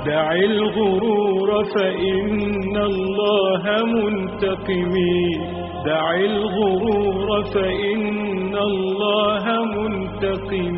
دع الغرور فإن الله منتقم دع الغرور فإن الله منتقم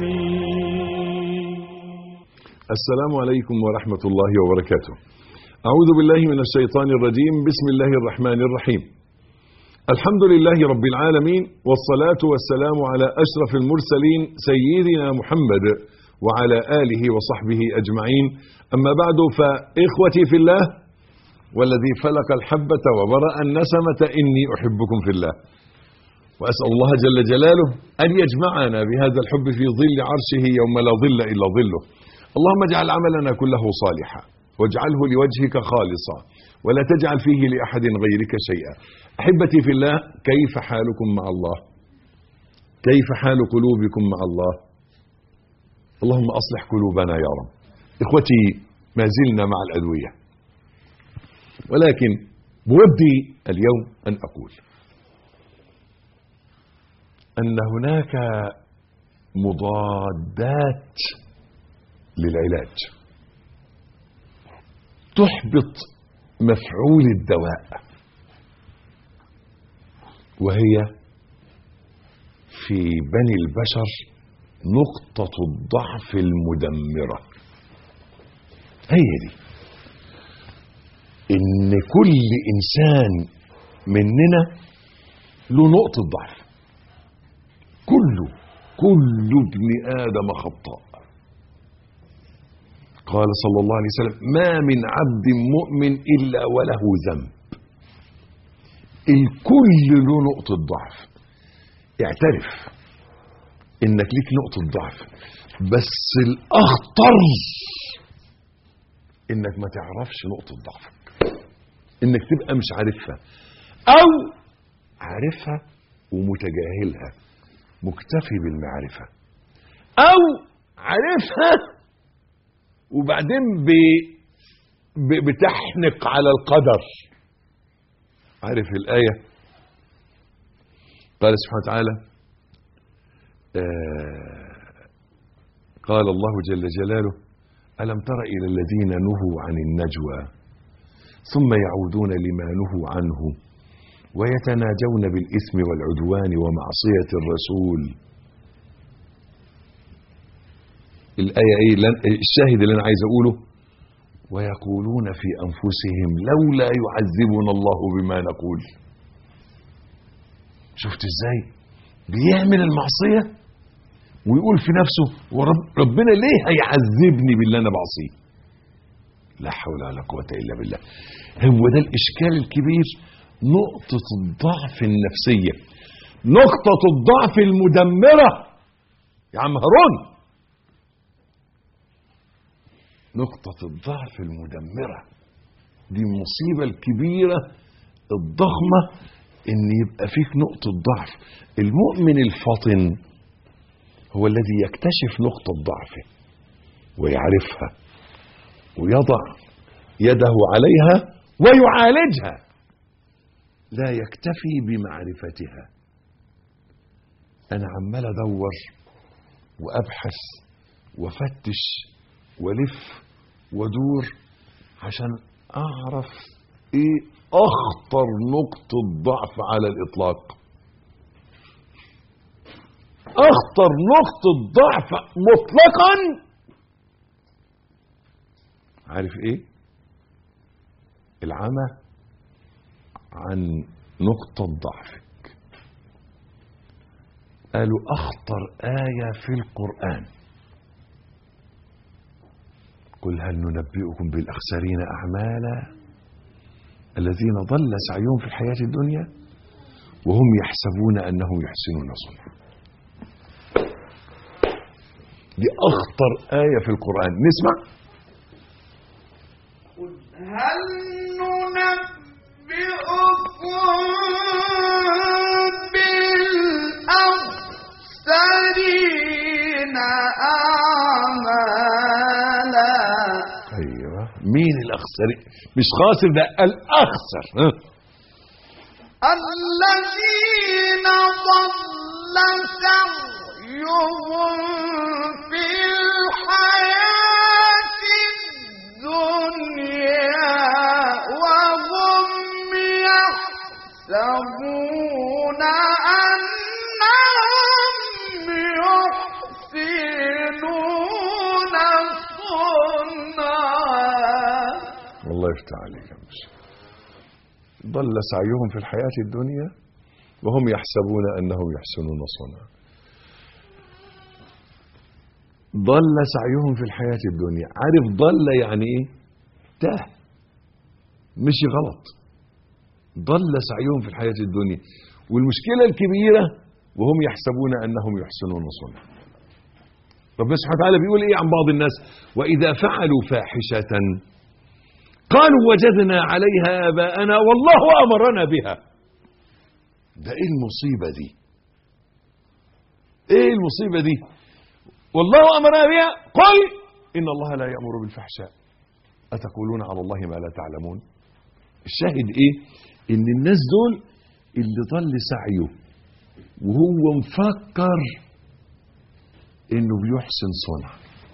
السلام عليكم ورحمة الله وبركاته أعوذ بالله من الشيطان الرجيم بسم الله الرحمن الرحيم الحمد لله رب العالمين والصلاة والسلام على أشرف المرسلين سيدنا محمد وعلى آله وصحبه أجمعين أما بعد فإخوتي في الله والذي فلق الحبة وبرأ النسمة إني أحبكم في الله وأسأل الله جل جلاله أن يجمعنا بهذا الحب في ظل عرشه يوم لا ظل إلا ظله اللهم اجعل عملنا كله صالحا واجعله لوجهك خالصا ولا تجعل فيه لأحد غيرك شيئا أحبتي في الله كيف حالكم مع الله كيف حال قلوبكم مع الله اللهم أصلح قلوبنا يا رب إخوتي ما زلنا مع الأدوية ولكن بودي اليوم أن أقول أن هناك مضادات للعلاج تحبط مفعول الدواء وهي في بني البشر نقطة الضعف المدمرة هي دي ان كل انسان مننا له نقطة ضعف كله كل ابن ادم خطاء قال صلى الله عليه وسلم ما من عبد مؤمن الا وله ذنب الكل له نقطة ضعف اعترف انك ليك نقطة ضعف بس الاخطر انك ما تعرفش نقطة ضعفك انك تبقى مش عارفها او عارفها ومتجاهلها مكتفي بالمعرفة او عارفها وبعدين ب... ب... بتحنق على القدر عارف الآية قال سبحانه وتعالى آه قال الله جل جلاله ألم تر إلى الذين نهوا عن النجوى ثم يعودون لما نهوا عنه ويتناجون بالإثم والعدوان ومعصية الرسول الآية إيه الشاهد اللي أنا عايز أقوله ويقولون في أنفسهم لولا يعذبنا الله بما نقول شفت إزاي بيعمل المعصية ويقول في نفسه ورب ربنا ليه هيعذبني باللي أنا بعصيه لا حول ولا قوة إلا بالله هو ده الإشكال الكبير نقطة الضعف النفسية نقطة الضعف المدمرة يا عم هارون نقطة الضعف المدمرة دي المصيبة الكبيرة الضخمة ان يبقى فيك نقطة ضعف المؤمن الفطن هو الذي يكتشف نقطة ضعفه ويعرفها ويضع يده عليها ويعالجها لا يكتفي بمعرفتها انا عمال ادور وابحث وافتش والف وادور عشان اعرف ايه اخطر نقطة ضعف على الاطلاق اخطر نقطة ضعف مطلقا عارف ايه العمى عن نقطة ضعفك قالوا اخطر آية في القرآن قل هل ننبئكم بالأخسرين أعمالا الذين ضل سعيهم في الحياة الدنيا وهم يحسبون أنهم يحسنون صنعا دي أخطر آية في القرآن نسمع هل ننبئكم بالأخسرين أعمالا أيوة مين الأخسرين مش خاسر ده الأخسر ها؟ الذين ضل سعيهم في الحياة الدنيا يفتح عليك يا مش ضل سعيهم في الحياة الدنيا وهم يحسبون أنهم يحسنون صنعا ضل سعيهم في الحياة الدنيا عارف ضل يعني ايه تاه مشي غلط ضل سعيهم في الحياة الدنيا والمشكلة الكبيرة وهم يحسبون أنهم يحسنون صنعا ربنا سبحانه وتعالى بيقول ايه عن بعض الناس وإذا فعلوا فاحشة قالوا وجدنا عليها آباءنا والله أمرنا بها ده ايه المصيبة دي ايه المصيبة دي والله أمرنا بها قل إن الله لا يأمر بالفحشاء أتقولون على الله ما لا تعلمون الشاهد ايه ان الناس دول اللي ضل سعيه وهو مفكر انه بيحسن صنع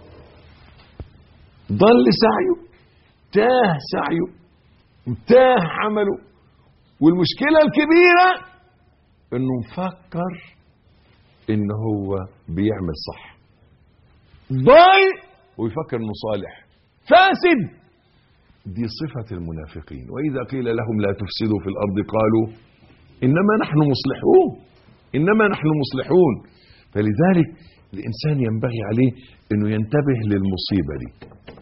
ضل سعيه تاه سعيه تاه عمله والمشكلة الكبيرة انه مفكر ان هو بيعمل صح ضايع ويفكر انه صالح فاسد دي صفة المنافقين وإذا قيل لهم لا تفسدوا في الأرض قالوا إنما نحن مصلحون إنما نحن مصلحون فلذلك الإنسان ينبغي عليه أنه ينتبه للمصيبة دي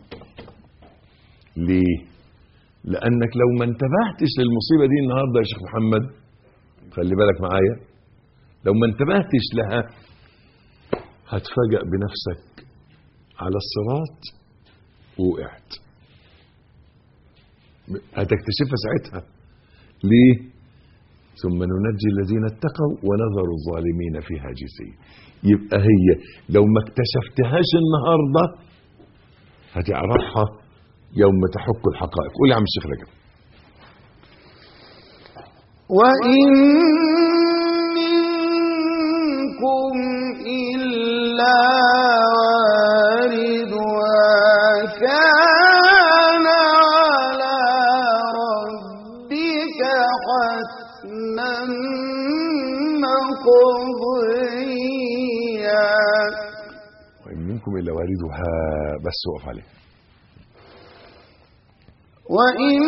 ليه؟ لأنك لو ما انتبهتش للمصيبة دي النهاردة يا شيخ محمد خلي بالك معايا لو ما انتبهتش لها هتفاجأ بنفسك على الصراط وقعت هتكتشفها ساعتها ليه ثم ننجي الذين اتقوا ونذر الظالمين فيها جثيا يبقى هي لو ما اكتشفتهاش النهارده هتعرفها يوم تحك الحقائق قول يا عم الشيخ رجب وإن منكم إلا واردها كان على ربك حتما مقضيا وإن منكم إلا واردها بس وقف عليه وإن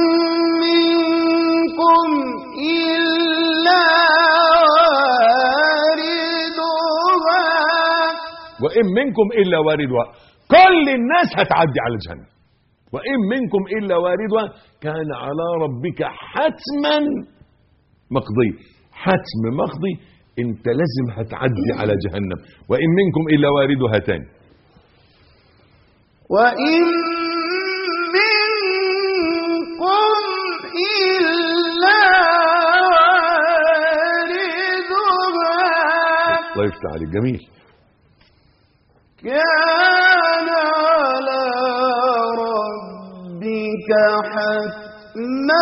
منكم إلا واردها وإن منكم إلا واردها كل الناس هتعدي على جهنم وإن منكم إلا واردها كان على ربك حتما مقضي حتم مقضي انت لازم هتعدي على جهنم وإن منكم إلا واردها تاني وإن منكم إلا واردها الله يفتح عليك جميل كان على ربك حتما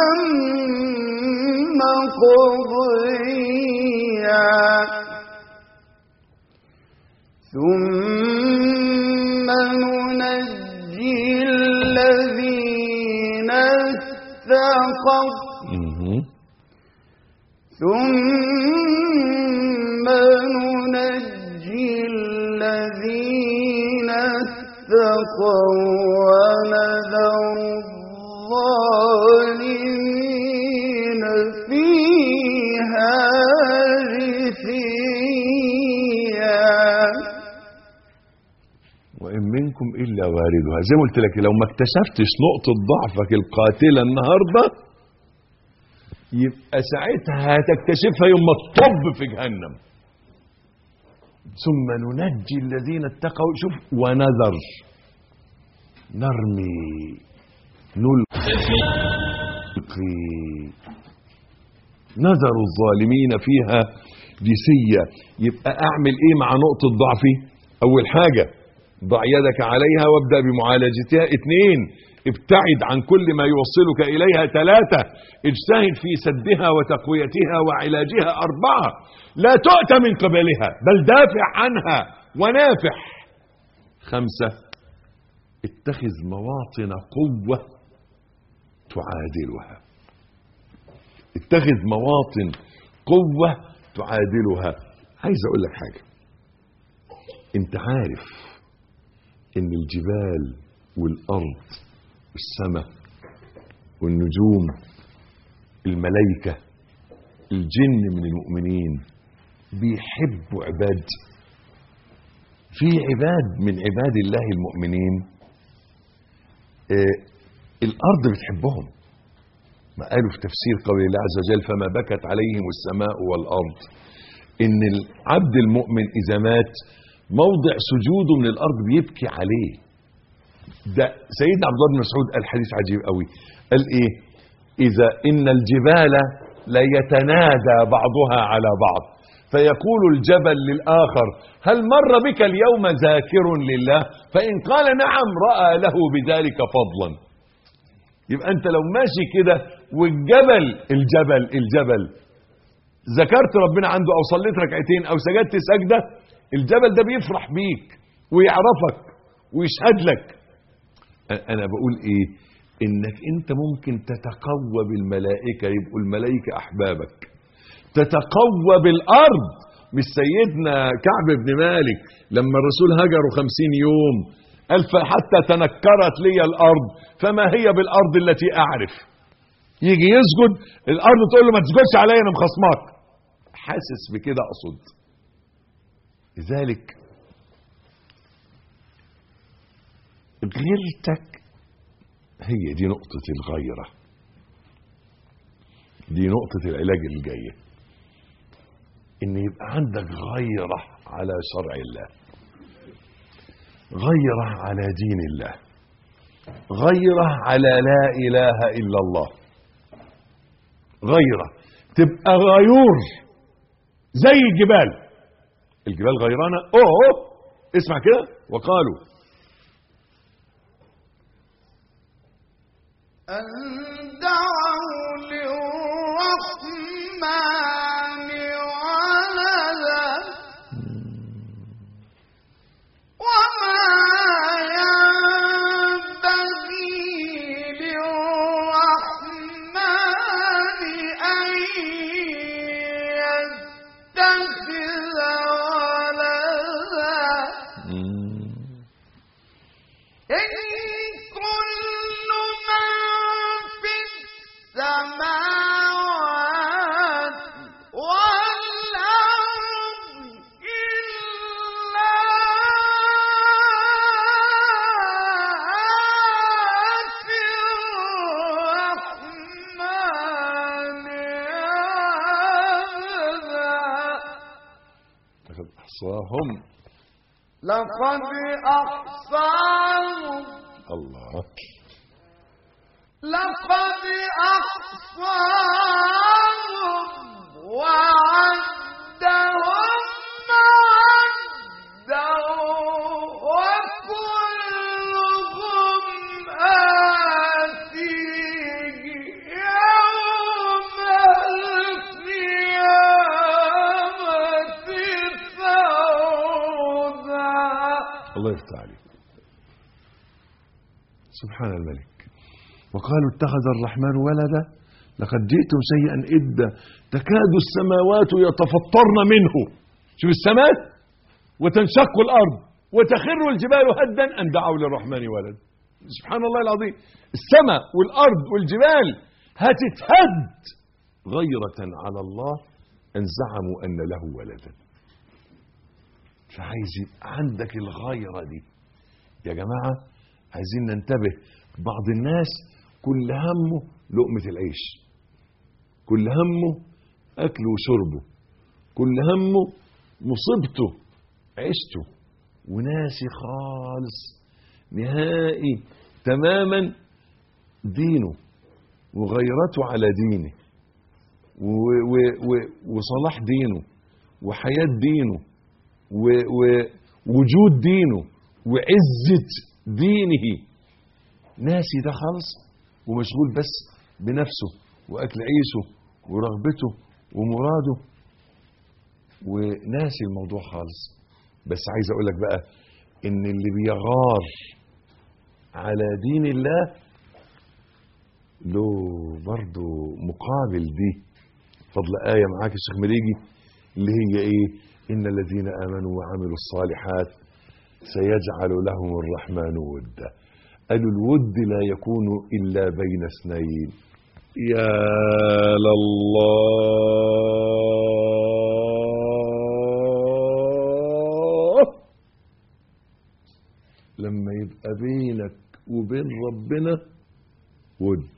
مقضيا ثم ننجي الذين اتقوا مهم. ثم ننجي الذين اتقوا ونذر الظالمين فيها جثيا وإن منكم إلا واردها زي ما قلت لك لو ما اكتشفتش نقطة ضعفك القاتلة النهاردة يبقى ساعتها هتكتشفها يوم ما تطب في جهنم ثم ننجي الذين اتقوا شوف ونذر نرمي نلقي نذر الظالمين فيها جسية يبقى أعمل إيه مع نقطة ضعفي أول حاجة ضع يدك عليها وابدأ بمعالجتها اثنين ابتعد عن كل ما يوصلك إليها ثلاثة اجتهد في سدها وتقويتها وعلاجها أربعة لا تؤت من قبلها بل دافع عنها ونافح خمسة اتخذ مواطن قوة تعادلها اتخذ مواطن قوة تعادلها عايز اقول لك حاجة انت عارف ان الجبال والارض والسماء والنجوم الملائكة الجن من المؤمنين بيحبوا عباد في عباد من عباد الله المؤمنين آه الأرض بتحبهم ما قالوا في تفسير قول الله عز وجل فما بكت عليهم السماء والأرض إن العبد المؤمن إذا مات موضع سجوده من الأرض بيبكي عليه ده سيدنا عبد الله بن مسعود قال حديث عجيب قوي قال إيه إذا إن الجبال ليتنادى بعضها على بعض فيقول الجبل للآخر هل مر بك اليوم ذاكر لله فإن قال نعم رأى له بذلك فضلا يبقى أنت لو ماشي كده والجبل الجبل الجبل ذكرت ربنا عنده أو صليت ركعتين أو سجدت سجدة الجبل ده بيفرح بيك ويعرفك ويشهد لك أنا بقول إيه إنك أنت ممكن تتقوى بالملائكة يبقوا الملائكة أحبابك تتقوى بالأرض مش سيدنا كعب بن مالك لما الرسول هجره خمسين يوم قال فحتى تنكرت لي الأرض فما هي بالأرض التي أعرف يجي يسجد الأرض تقول له ما تسجدش عليا أنا مخصمك حاسس بكده أقصد لذلك غيرتك هي دي نقطة الغيرة دي نقطة العلاج اللي جايه ان يبقى عندك غيرة على شرع الله غيرة على دين الله غيرة على لا اله الا الله غيرة تبقى غيور زي الجبال الجبال غيرانة اوه, أوه. اسمع كده وقالوا أن دعوا للرحمن ولدا وما ينبغي للرحمن أن يتخذ ولدا إن كل من في السماوات والأرض إلا آتي الرحمن عبدا لقد احصاهم لقد أحصاهم الله لقد أحصاهم وعدهم عدا وكلهم آتيه يوم القيامة فردا الله يفتح عليك سبحان الملك وقالوا اتخذ الرحمن ولدا لقد جئتم شيئا إدا تكاد السماوات يتفطرن منه شوف السماء وتنشق الأرض وتخر الجبال هدا أن دعوا للرحمن ولدا سبحان الله العظيم السماء والأرض والجبال هتتهد غيرة على الله أن زعموا أن له ولدا فعايز يبقى عندك الغيرة دي يا جماعة عايزين ننتبه بعض الناس كل همه لقمة العيش كل همه أكله وشربه كل همه مصيبته عيشته وناسي خالص نهائي تماما دينه وغيرته على دينه و- و- و- وصلاح دينه وحياة دينه و- ووجود دينه وعزة دينه ناسي ده خالص ومشغول بس بنفسه وأكل عيشه ورغبته ومراده وناسي الموضوع خالص بس عايز أقول لك بقى إن اللي بيغار على دين الله له برضه مقابل دي فضل آية معاك يا شيخ مريجي اللي هي إيه إن الذين آمنوا وعملوا الصالحات سيجعل لهم الرحمن ودا قالوا الود لا يكون إلا بين اثنين يا لله لما يبقى بينك وبين ربنا ود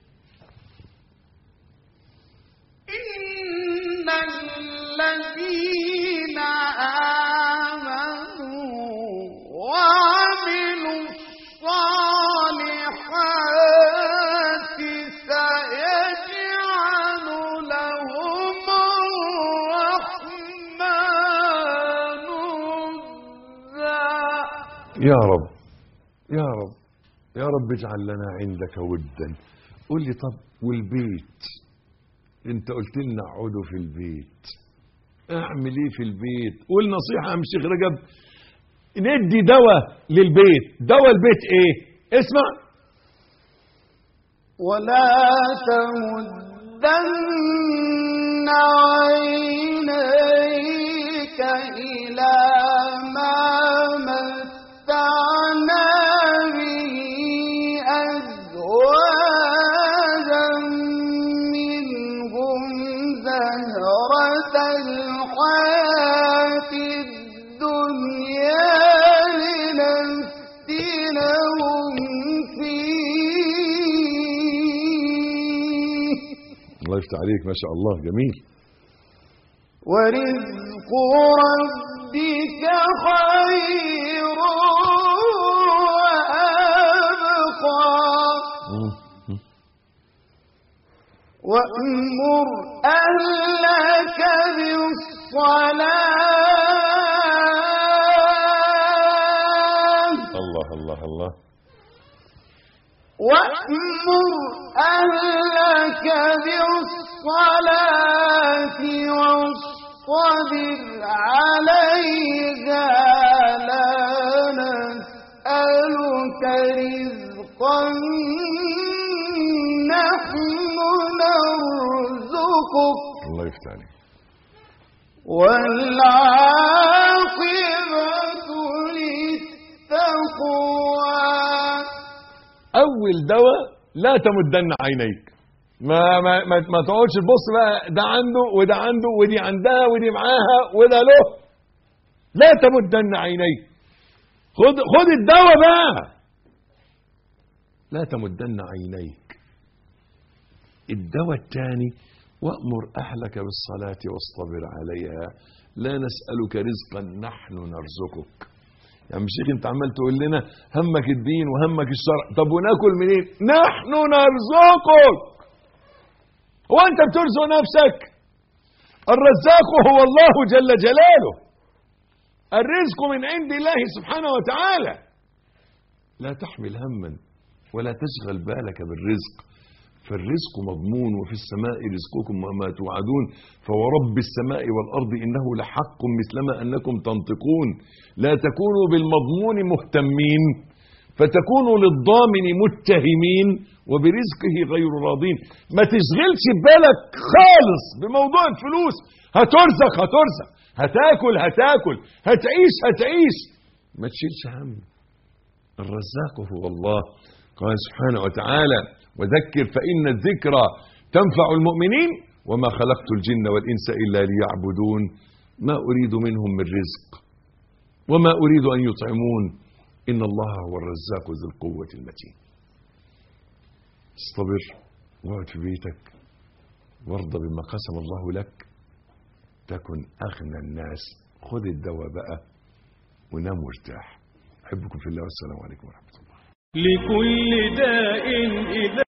إن الذين آمنوا وعملوا الصالحات سيجعل لهم الرحمن ودا يا رب يا رب يا رب اجعل لنا عندك ودا قول لي طب والبيت انت قلت لنا اقعدوا في البيت اعمل ايه في البيت قول نصيحه يا عم الشيخ رجب ندي دواء للبيت دواء البيت ايه اسمع ولا تمدن عينيك إلى ما متعنا به أزواجا منهم زهرة الحياة الدنيا لنفتنهم فيه الله يفتح عليك ما شاء الله جميل ورزق ربك خير وأبقى وأمر أهلك بالصلاة الله الله الله وأمر أهلك بالصلاة واصطبر عليها لا نسألك رزقا نحن نرزقك الله يفتح عليك والعاقبة للتقوى اول دواء لا تمدن عينيك ما ما ما, ما تقعدش تبص بقى ده عنده وده عنده ودي عندها ودي معاها وده له لا تمدن عينيك خد خد الدواء بقى لا تمدن عينيك الدواء الثاني وامر اهلك بالصلاه واصطبر عليها لا نسالك رزقا نحن نرزقك يا عم شيخ انت عمال تقول لنا همك الدين وهمك الشرع طب وناكل منين نحن نرزقك هو انت بترزق نفسك الرزاق هو الله جل جلاله الرزق من عند الله سبحانه وتعالى لا تحمل هما ولا تشغل بالك بالرزق فالرزق مضمون وفي السماء رزقكم وما توعدون فورب السماء والأرض إنه لحق مثلما أنكم تنطقون لا تكونوا بالمضمون مهتمين فتكونوا للضامن متهمين وبرزقه غير راضين ما تشغلش بالك خالص بموضوع الفلوس هترزق هترزق هتاكل هتاكل هتعيش هتعيش ما تشيلش هم الرزاق هو الله قال سبحانه وتعالى وذكر فإن الذكرى تنفع المؤمنين وما خلقت الجن والإنس إلا ليعبدون ما أريد منهم من رزق وما أريد أن يطعمون إن الله هو الرزاق ذو القوة المتين اصطبر واقعد في بيتك وارضى بما قسم الله لك تكن أغنى الناس خذ الدواء بقى ونام مرتاح أحبكم في الله والسلام عليكم ورحمة الله لكل داء إذا